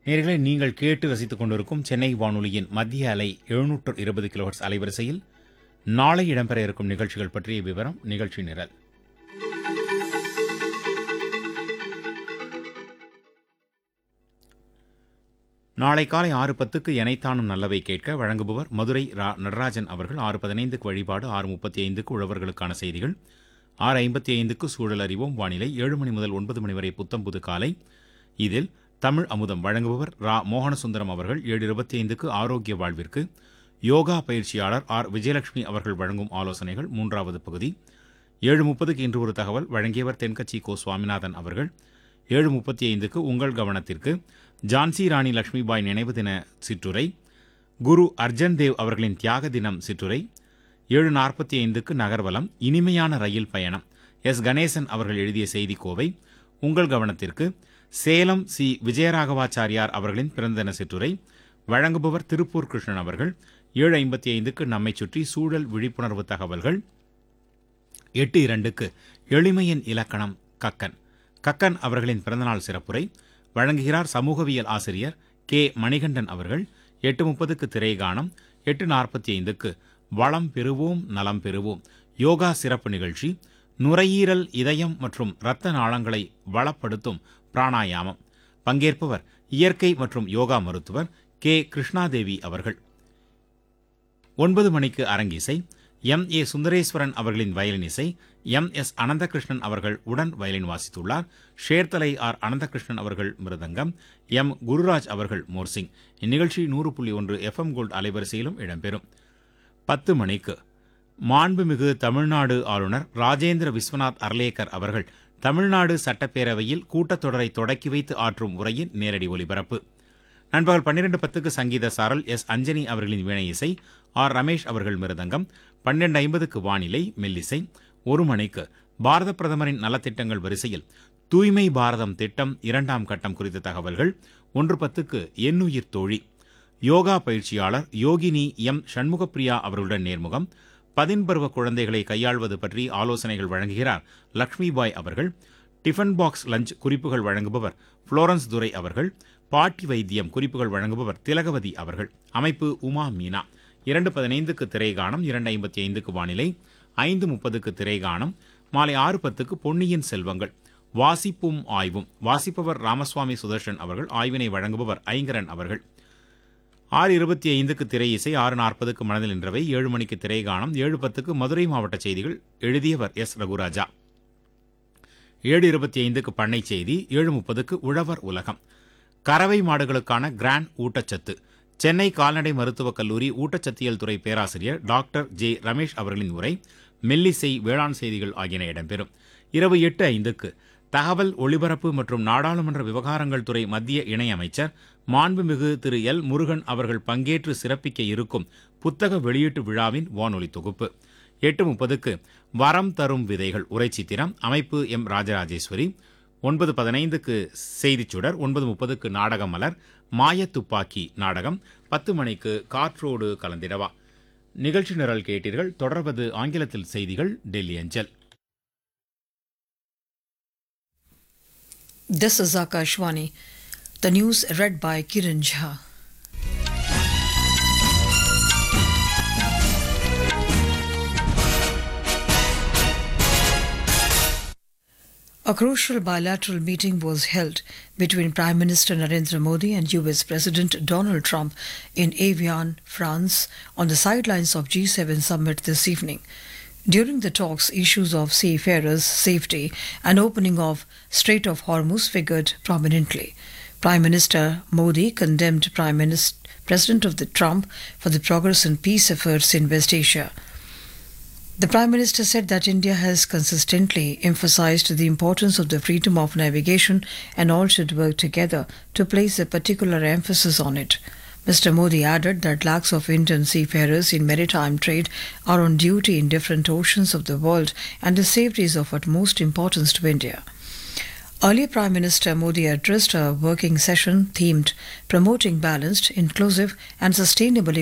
நேர்களை நீங்கள் கேட்டு ரசித்துக் கொண்டிருக்கும் சென்னை வானொலியின் மத்திய அலை எழுநூற்று இருபது கிலோஹெர்ட்ஸ் அலைவரிசையில் நாளை இடம்பெற இருக்கும் நிகழ்ச்சிகள் பற்றிய விவரம் நிகழ்ச்சி நிரல் நாளை காலை ஆறு பத்துக்கு எனைத்தானும் நல்லவை கேட்க வழங்குபவர் மதுரை ரா நடராஜன் அவர்கள் ஆறு பதினைந்துக்கு வழிபாடு ஆறு முப்பத்தி ஐந்துக்கு உழவர்களுக்கான செய்திகள் ஆறு ஐம்பத்தி ஐந்துக்கு சூழல் அறிவோம் வானிலை ஏழு மணி முதல் ஒன்பது மணி வரை புத்தம்புது காலை இதில் தமிழ் அமுதம் வழங்குபவர் ரா மோகனசுந்தரம் அவர்கள் ஏழு இருபத்தி ஐந்துக்கு ஆரோக்கிய வாழ்விற்கு யோகா பயிற்சியாளர் ஆர் விஜயலட்சுமி அவர்கள் வழங்கும் ஆலோசனைகள் மூன்றாவது பகுதி ஏழு முப்பதுக்கு இன்று ஒரு தகவல் வழங்கியவர் தென்கட்சி கோ சுவாமிநாதன் அவர்கள் ஏழு முப்பத்தி ஐந்துக்கு உங்கள் கவனத்திற்கு ஜான்சி ராணி லட்சுமிபாய் நினைவு தின சிற்றுரை குரு அர்ஜன் தேவ் அவர்களின் தியாக தினம் சிற்றுரை ஏழு நாற்பத்தி ஐந்துக்கு நகர்வலம் இனிமையான ரயில் பயணம் எஸ் கணேசன் அவர்கள் எழுதிய செய்தி கோவை உங்கள் கவனத்திற்கு சேலம் சி விஜயராகவாச்சாரியார் அவர்களின் பிறந்ததின சிற்றுரை வழங்குபவர் திருப்பூர் கிருஷ்ணன் அவர்கள் ஏழு ஐம்பத்தி ஐந்துக்கு நம்மை சுற்றி சூழல் விழிப்புணர்வு தகவல்கள் எட்டு இரண்டுக்கு எளிமையின் இலக்கணம் கக்கன் கக்கன் அவர்களின் பிறந்தநாள் சிறப்புரை வழங்குகிறார் சமூகவியல் ஆசிரியர் கே மணிகண்டன் அவர்கள் எட்டு முப்பதுக்கு திரைகானம் எட்டு நாற்பத்தி ஐந்துக்கு வளம் பெறுவோம் நலம் பெறுவோம் யோகா சிறப்பு நிகழ்ச்சி நுரையீரல் இதயம் மற்றும் இரத்த நாளங்களை வளப்படுத்தும் பிராணாயாமம் பங்கேற்பவர் இயற்கை மற்றும் யோகா மருத்துவர் கே கிருஷ்ணாதேவி அவர்கள் ஒன்பது மணிக்கு அரங்கிசை எம் ஏ சுந்தரேஸ்வரன் அவர்களின் வயலின் இசை எம் எஸ் அனந்தகிருஷ்ணன் அவர்கள் உடன் வயலின் வாசித்துள்ளார் ஷேர்தலை ஆர் அனந்தகிருஷ்ணன் அவர்கள் மிருதங்கம் எம் குருராஜ் அவர்கள் மோர்சிங் இந்நிகழ்ச்சி நூறு புள்ளி ஒன்று எஃப்எம் கோல்ட் அலைவரிசையிலும் இடம்பெறும் பத்து மணிக்கு மாண்புமிகு தமிழ்நாடு ஆளுநர் ராஜேந்திர விஸ்வநாத் அர்லேக்கர் அவர்கள் தமிழ்நாடு சட்டப்பேரவையில் கூட்டத்தொடரை தொடக்கி வைத்து ஆற்றும் உரையின் நேரடி ஒலிபரப்பு நண்பகல் பன்னிரண்டு பத்துக்கு சங்கீத சாரல் எஸ் அஞ்சனி அவர்களின் வீணை இசை ஆர் ரமேஷ் அவர்கள் மிருதங்கம் பன்னிரண்டு ஐம்பதுக்கு வானிலை மெல்லிசை ஒரு மணிக்கு பாரத பிரதமரின் நலத்திட்டங்கள் வரிசையில் தூய்மை பாரதம் திட்டம் இரண்டாம் கட்டம் குறித்த தகவல்கள் ஒன்று பத்துக்கு எண்ணுயிர் தோழி யோகா பயிற்சியாளர் யோகினி எம் சண்முகப்பிரியா அவர்களுடன் நேர்முகம் பதின்பருவ குழந்தைகளை கையாள்வது பற்றி ஆலோசனைகள் வழங்குகிறார் லக்ஷ்மிபாய் அவர்கள் டிஃபன் பாக்ஸ் லஞ்ச் குறிப்புகள் வழங்குபவர் புளோரன்ஸ் துரை அவர்கள் பாட்டி வைத்தியம் குறிப்புகள் வழங்குபவர் திலகவதி அவர்கள் அமைப்பு உமா மீனா இரண்டு பதினைந்துக்கு திரைகானம் இரண்டு ஐம்பத்தி ஐந்துக்கு வானிலை ஐந்து முப்பதுக்கு திரைகானம் மாலை ஆறு பத்துக்கு பொன்னியின் செல்வங்கள் வாசிப்பும் ஆய்வும் வாசிப்பவர் ராமசுவாமி சுதர்ஷன் அவர்கள் ஆய்வினை வழங்குபவர் ஐங்கரன் அவர்கள் ஆறு இருபத்தி ஐந்துக்கு திரை இசை ஆறு நாற்பதுக்கு மனதில் நின்றவை ஏழு மணிக்கு திரைகானம் ஏழு பத்துக்கு மதுரை மாவட்ட செய்திகள் எழுதியவர் எஸ் ரகுராஜா ஏழு இருபத்தி ஐந்துக்கு பண்ணை செய்தி ஏழு முப்பதுக்கு உழவர் உலகம் கறவை மாடுகளுக்கான கிராண்ட் ஊட்டச்சத்து சென்னை கால்நடை மருத்துவக் கல்லூரி ஊட்டச்சத்தியல் துறை பேராசிரியர் டாக்டர் ஜே ரமேஷ் அவர்களின் உரை மெல்லிசை வேளாண் செய்திகள் ஆகியன இடம்பெறும் இரவு எட்டு ஐந்துக்கு தகவல் ஒலிபரப்பு மற்றும் நாடாளுமன்ற விவகாரங்கள் துறை மத்திய இணையமைச்சர் மாண்புமிகு திரு எல் முருகன் அவர்கள் பங்கேற்று சிறப்பிக்க இருக்கும் புத்தக வெளியீட்டு விழாவின் வானொலி தொகுப்பு எட்டு முப்பதுக்கு வரம் தரும் விதைகள் உரைச்சித்திரம் அமைப்பு எம் ராஜராஜேஸ்வரி ஒன்பது பதினைந்துக்கு செய்திச் சுடர் ஒன்பது முப்பதுக்கு நாடக மலர் மாயத்துப்பாக்கி நாடகம் பத்து மணிக்கு காற்றோடு கலந்திடவா நிகழ்ச்சி நிரல் கேட்டீர்கள் தொடர்வது ஆங்கிலத்தில் செய்திகள் டெல்லி அஞ்சல் This is Akashwani. The news read by Kiran Jha. A crucial bilateral meeting was held between Prime Minister Narendra Modi and US President Donald Trump in Avian, France, on the sidelines of G7 summit this evening. During the talks, issues of seafarers' safety and opening of Strait of Hormuz figured prominently. Prime Minister Modi condemned Prime Minister President of the Trump for the progress and peace efforts in West Asia. The Prime Minister said that India has consistently emphasized the importance of the freedom of navigation and all should work together to place a particular emphasis on it. Mr. Modi added that lakhs of Indian seafarers in maritime trade are on duty in different oceans of the world and their safety is of utmost importance to India. Earlier, Prime Minister Modi addressed a working session themed Promoting Balanced, Inclusive and Sustainable